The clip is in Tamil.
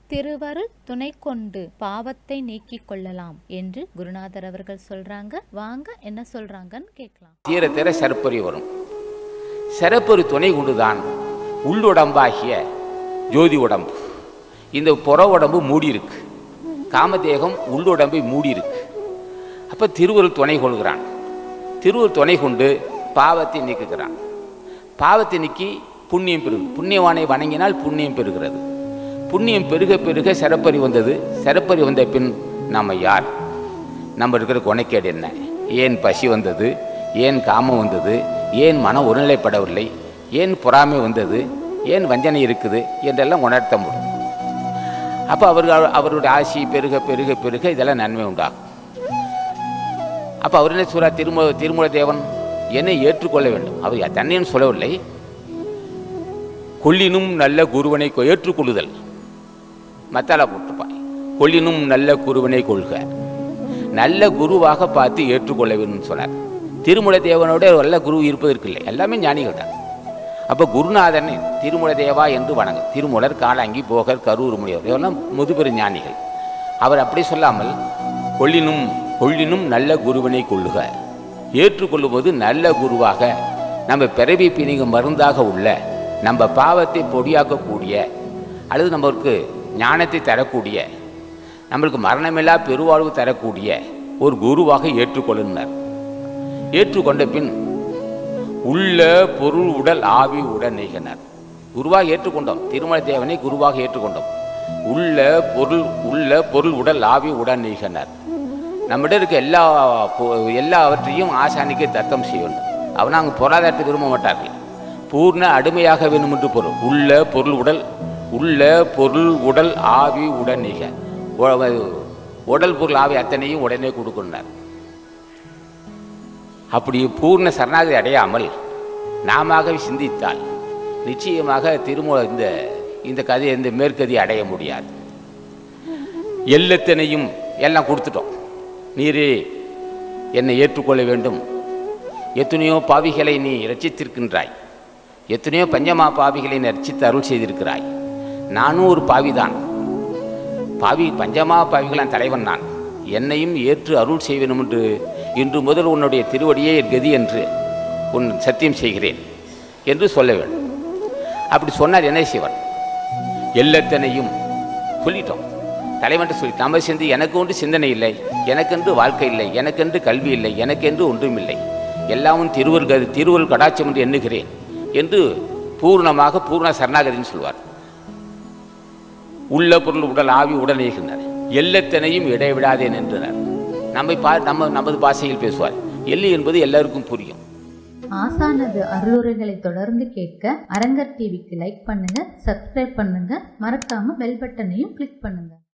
திருவருள் துணை கொண்டு பாவத்தை நீக்கிக் கொள்ளலாம் என்று குருநாதர் அவர்கள் சொல்றாங்க வாங்க என்ன சொல்றாங்கன்னு கேட்கலாம் தீர தீர சரப்பொறி வரும் சரப்பொறி துணை கொண்டுதான் உள்ளுடம்பாகிய ஜோதி உடம்பு இந்த புற உடம்பு மூடி இருக்கு காமதேகம் உள்ளுடம்பை மூடி இருக்கு அப்போ திருவருள் துணை கொள்கிறான் திருவருள் துணை கொண்டு பாவத்தை நீக்குகிறான் பாவத்தை நீக்கி புண்ணியம் பெருகு புண்ணியவானை வணங்கினால் புண்ணியம் பெறுகிறது புண்ணியம் பெருக பெருக சிறப்பறி வந்தது சிறப்பறி வந்த பின் நம்ம யார் நம்ம இருக்கிற குணைக்கேடு என்ன ஏன் பசி வந்தது ஏன் காமம் வந்தது ஏன் மன ஒருநிலைப்படவில்லை ஏன் பொறாமை வந்தது ஏன் வஞ்சனை இருக்குது என்றெல்லாம் உணர்த்த முடியும் அப்போ அவர்கள் அவருடைய ஆசி பெருக பெருக பெருக இதெல்லாம் நன்மை உண்டாகும் அப்போ அவர் என்ன சொல்றார் திருமூல திருமூல தேவன் என்னை ஏற்றுக்கொள்ள வேண்டும் அவர் தன்னையும் சொல்லவில்லை கொல்லினும் நல்ல குருவனை கொ- ஏற்றுக்கொள்ளுதல் மத்தாலா போட்டுப்பாய் கொல்லினும் நல்ல குருவனை கொள்க நல்ல குருவாக பார்த்து ஏற்றுக்கொள்ள வேண்டும் சொன்னார் திருமுல தேவனோட நல்ல குரு இருப்பதற்கில்லை எல்லாமே ஞானிகள் தான் அப்போ குருநாதனை திருமுல தேவா என்று வணங்கு திருமுலர் காலாங்கி போகர் கரூர் முனிவர் இவெல்லாம் முதுபெரும் ஞானிகள் அவர் அப்படி சொல்லாமல் கொள்ளினும் கொள்ளினும் நல்ல குருவினை கொள்ளுக ஏற்றுக்கொள்ளும்போது நல்ல குருவாக நம்ம பிறவி பிணிங்க மருந்தாக உள்ள நம்ம பாவத்தை பொடியாக்கக்கூடிய அல்லது நம்மளுக்கு ஞானத்தை தரக்கூடிய நம்மளுக்கு மரணமில்லா பெருவாழ்வு தரக்கூடிய ஒரு குருவாக ஏற்றுக்கொள்ளுனர் ஏற்றுக்கொண்ட பின் உள்ள பொருள் உடல் ஆவி உடன் நெய்கினார் குருவாக ஏற்றுக்கொண்டோம் திருமல தேவனை குருவாக ஏற்றுக்கொண்டோம் உள்ள பொருள் உள்ள பொருள் உடல் ஆவி உடன் நெய்கினார் நம்மிடம் இருக்க எல்லா பொ- எல்லாவற்றையும் ஆசானிக்கு தத்தம் செய்ய வேண்டும் அவனை அங்கே பொருளாதாரத்தை விரும்ப மாட்டார்கள் பூர்ண அடிமையாக வேணும் என்று பொருள் உள்ள பொருள் உடல் உள்ள பொருள் உடல் ஆவி உடன் நெய்க உ- உடல் பொருள் ஆவி அத்தனையும் உடனே கொடுக்கின்றார் அப்படி பூர்ண சரணாகதி அடையாமல் நாமவே சிந்தித்தால் நிச்சயமாக திருமூல இந்த இந்த கதையை இந்த மேற்கதி அடைய முடியாது எல்லாத்தனையும் எல்லாம் கொடுத்துட்டோம் நீரே என்னை ஏற்றுக்கொள்ள வேண்டும் எத்தனையோ பாவிகளை நீ ரட்சித்திருக்கின்றாய் எத்தனையோ பஞ்சமா பாவிகளை நீ ரட்சித்து அருள் செய்திருக்கிறாய் நானும் ஒரு பாவிதான் பாவி பஞ்சமா பாவிகளான் தலைவன் நான் என்னையும் ஏற்று அருள் செய்வேனும் என்று இன்று முதல் உன்னுடைய திருவடியே என் கதி என்று உன் சத்தியம் செய்கிறேன் என்று சொல்ல வேண்டும் அப்படி சொன்னார் என்ன செய்வன் எல்லாத்தனையும் சொல்லிட்டோம் தலைவன் சொல்லி நம்ம சிந்தி எனக்கு ஒன்று சிந்தனை இல்லை எனக்கென்று வாழ்க்கை இல்லை எனக்கென்று கல்வி இல்லை எனக்கென்று ஒன்றும் இல்லை எல்லாமும் திருவருள் கதி- திருவருள் கடாட்சம் என்று எண்ணுகிறேன் என்று பூர்ணமாக பூர்ண சரணாகதின்னு சொல்வார் உள்ள பொருள் உடல் ஆவி உடனேகின்றனர் எல்லத்தனையும் இடைவிடாதேன் என்றனர் நம்மை பா நம்ம நமது பாஷையில் பேசுவார் எள்ளு என்பது எல்லாருக்கும் புரியும் ஆசானது அருளுரைகளை தொடர்ந்து கேட்க அரங்கர் டிவிக்கு லைக் பண்ணுங்க சப்ஸ்கிரைப் பண்ணுங்க மறக்காம பெல் பட்டனையும் கிளிக் பண்ணுங்க